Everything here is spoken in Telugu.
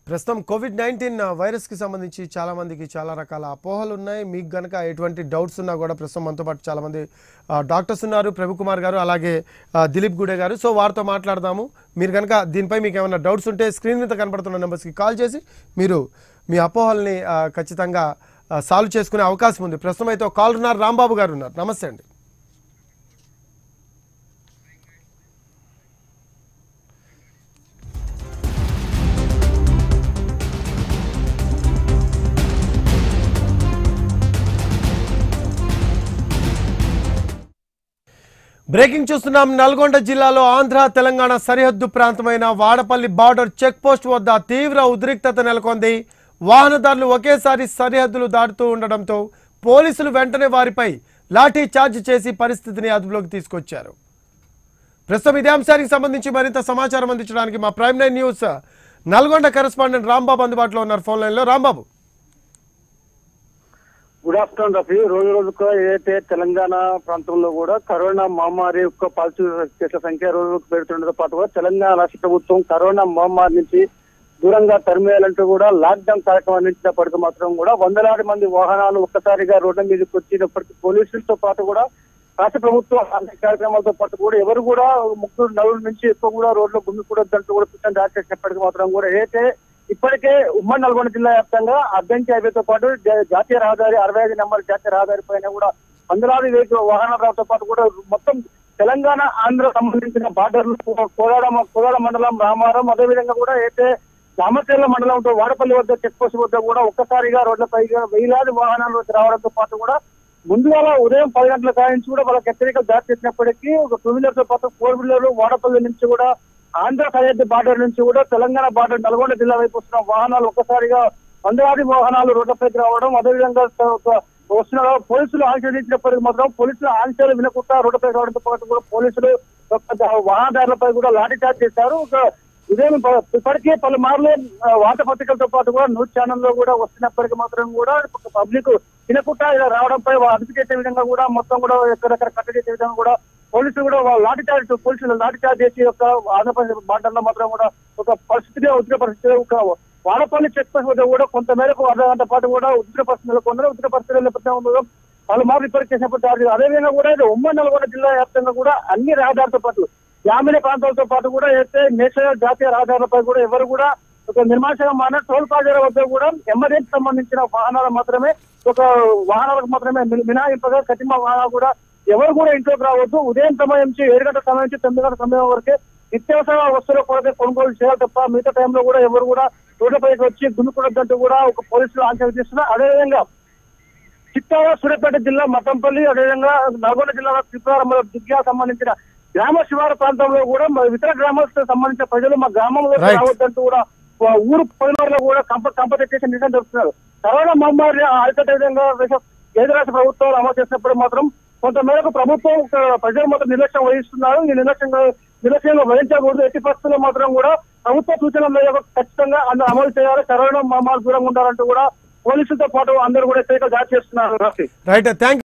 ప్రస్తుతం కోవిడ్ నైన్టీన్ వైరస్కి సంబంధించి చాలా మందికి చాలా రకాల అపోహలు ఉన్నాయి మీకు గనక ఎటువంటి డౌట్స్ ఉన్నా కూడా ప్రస్తుతం మనతో పాటు చాలా మంది ఆ, డాక్టర్స్ ఉన్నారు ప్రభు కుమార్ గారు అలాగే ఆ, దిలీప్ గుడే గారు సో వారితో మాట్లాడదాము మీరు కనుక దీనిపై మీకు ఏమైనా డౌట్స్ ఉంటే స్క్రీన్ మీద కనపడుతున్న నెంబర్స్కి కాల్ చేసి మీరు మీ అపోహల్ని ఆ, ఖచ్చితంగా సాల్వ్ చేసుకునే అవకాశం ఉంది ప్రస్తుతం అయితే ఒక కాల్ ఉన్నారు రాంబాబు గారు ఉన్నారు నమస్తే అండి బ్రేకింగ్ చూస్తున్నాం నల్గొండ జిల్లాలో ఆంధ్ర తెలంగాణ సరిహద్దు ప్రాంతమైన వాడపల్లి బార్డర్ చెక్ పోస్ట్ వద్ద తీవ్ర ఉద్రిక్తత నెలకొంది వాహనదారులు ఒకేసారి సరిహద్దులు దాటుతూ ఉండడంతో పోలీసులు వెంటనే వారిపై లాఠీ చార్జ్ చేసి పరిస్థితిని అదుపులోకి తీసుకొచ్చారు ప్రస్తుతం ఇదే అంశానికి సంబంధించి మరింత సమాచారం అందించడానికి మా prime nine news Nalgonda correspondent Rambabu అందుబాటులో ఉన్నారు ఫోన్ లైన్లో రాంబాబు గుడ్ ఆఫ్టర్నూన్ రఫీ రోజు రోజుకు ఏదైతే తెలంగాణ ప్రాంతంలో కూడా కరోనా మహమ్మారి యొక్క పాజిటివ్ కేసుల సంఖ్య రోజు రోజుకు పెరుగుతుండటంతో పాటు కూడా తెలంగాణ రాష్ట్ర ప్రభుత్వం కరోనా మహమ్మారి నుంచి దూరంగా తరిమేయాలంటూ కూడా లాక్డౌన్ కార్యక్రమం అందించినప్పటికీ మాత్రం కూడా వందలాది మంది వాహనాలు ఒక్కసారిగా రోడ్ల మీదకి వచ్చినప్పటికీ పోలీసులతో పాటు కూడా రాష్ట్ర ప్రభుత్వం అన్ని కార్యక్రమాలతో పాటు కూడా ఎవరు కూడా ముగ్గురు నలుగురు నుంచి ఎక్కువ కూడా రోడ్లో గుమ్మికూడదంటూ కూడా పిచ్చని దాడి చేసినప్పటికీ మాత్రం కూడా ఏదైతే ఇప్పటికే ఉమ్మడి నల్గొండ జిల్లా వ్యాప్తంగా అద్దంకి హైవేతో పాటు జా- జాతీయ రహదారి అరవై ఐదు నెంబర్ జాతీయ రహదారి పైన కూడా వందలాది వెహికల్ వాహనాల రావడంతో పాటు కూడా మొత్తం తెలంగాణ ఆంధ్ర సంబంధించిన బార్డర్లు కోదాడ కోదాడ మండలం రామారం అదేవిధంగా కూడా అయితే రామచర్ల మండలం వాడపల్లి వద్ద చెక్ పోస్ట్ వద్ద కూడా ఒక్కసారిగా రోడ్లపై వేలాది వాహనాలు రావడంతో పాటు కూడా ముందుగా ఉదయం పది గంటల కాయించి కూడా వాళ్ళకి హెచ్చరికలు జారీ చేసినప్పటికీ ఒక టూ వీలర్ తో పాటు ఫోర్ వీలర్ వాడపల్లి నుంచి కూడా ఆంధ్ర సరిహద్దు బార్డర్ నుంచి కూడా తెలంగాణ బార్డర్ నల్గొండ జిల్లా వైపు వస్తున్న వాహనాలు ఒక్కసారిగా వందలాది వాహనాలు రోడ్లపైకి రావడం అదేవిధంగా స- ఒక- వస్తున్న పోలీసులు ఆంక్షించినప్పటికీ మాత్రం పోలీసులు ఆంక్షలు వినకుండా రోడ్డుపై రావడంతో పాటు కూడా పోలీసులు ఒక వాహనదారులపై కూడా లాఠీ చార్జ్ చేశారు ఒక ఉదయం ప- ఇప్పటికే పలుమార్లు ఆ, వార్తాపత్రికలతో పాటు కూడా న్యూస్ ఛానల్లో కూడా వస్తున్నప్పటికీ మాత్రం కూడా పబ్లిక్ తినకుండా ఇలా రావడంపై వా- అదుపు చేసే విధంగా కూడా మొత్తం కూడా ఎక్కడెక్కడ కట్టడి చేసే విధంగా కూడా పోలీసులు కూడా వాళ్ళ లాఠీ చార్జ్ పోలీసులు లాఠీ చార్జ్ చేసి ఒక ఆంధ్రప్రదేశ్ బార్డర్లో మాత్రం కూడా ఒక పరిస్థితిగా ఉద్రిక పరిస్థితి ఒక వాడపల్లి చెక్ పోస్ట్ వద్ద కూడా కొంత మేరకు అర్ధ గంట పాటు కూడా ఉద్రిక పరిస్థితి నెలకొన్నారు ఉద్రిక పరిస్థితుల నేపథ్యంలో పలుమార్లు రిపేర్ చేసినప్పుడు చార్జ్ అదేవిధంగా కూడా ఇది ఉమ్మడి నల్గొండ జిల్లా వ్యాప్తంగా కూడా అన్ని రహదారులతో పాటు గ్రామీణ ప్రాంతాలతో పాటు కూడా అయితే నేషనల్ జాతీయ రహదారులపై కూడా ఎవరు కూడా ఒక నిర్మాణంగా మాన టోల్ ప్లాజాల వద్ద కూడా ఎమర్జెన్సీ సంబంధించిన వాహనాలు మాత్రమే ఒక వాహనాలకు మాత్రమే మిన- మినహాయింపగా కఠిన వాహనాలు కూడా ఎవరు కూడా ఇంట్లోకి రావద్దు ఉదయం సమయం నుంచి ఏడు గంటల సమయం నుంచి తొమ్మిది గంటల సమయం వరకే నిత్యావసర వస్తువుల కొరత కొనుగోలు చేయాలి తప్ప మిగతా టైంలో కూడా ఎవరు కూడా రోడ్లపైకి వచ్చి దున్నుకున్నట్టు కూడా ఒక పోలీసులు ఆంక్షలు చేస్తున్నారు అదేవిధంగా చిత్తాల సూర్యాపేట జిల్లా మతంపల్లి అదేవిధంగా నల్గొండ జిల్లాలో త్రిపురారంలో దుగ్గ్యా సంబంధించిన గ్రామ శివారు ప్రాంతంలో కూడా మా ఇతర గ్రామాలకు సంబంధించిన ప్రజలు మా గ్రామంలో Right. రావద్దంటూ కూడా ఆ ఊరు పొలిమేరలో కూడా కంప కంప తెచ్చేసి నిజం చెప్తున్నారు కరోనా మహమ్మారి అరికట్టే విధంగా దేశ- కేంద్ర రాష్ట్ర ప్రభుత్వాలు అమలు చేసినప్పుడు మాత్రం కొంత మేరకు ప్రభుత్వం ఆ, ప్రజలు మాత్రం నిర్లక్ష్యం వహిస్తున్నారు ఈ నిర్లక్ష్యంగా నిర్లక్ష్యంగా వహించకూడదు ఎట్టి పరిస్థితుల్లో మాత్రం కూడా ప్రభుత్వ సూచనల మేరకు ఖచ్చితంగా అందరూ అమలు చేయాలి కరోనా మహమ్మారి దూరంగా ఉండాలంటూ కూడా పోలీసులతో పాటు అందరూ కూడా హెచ్చరికలు జారీ చేస్తున్నారు రాసి రైట్ థ్యాంక్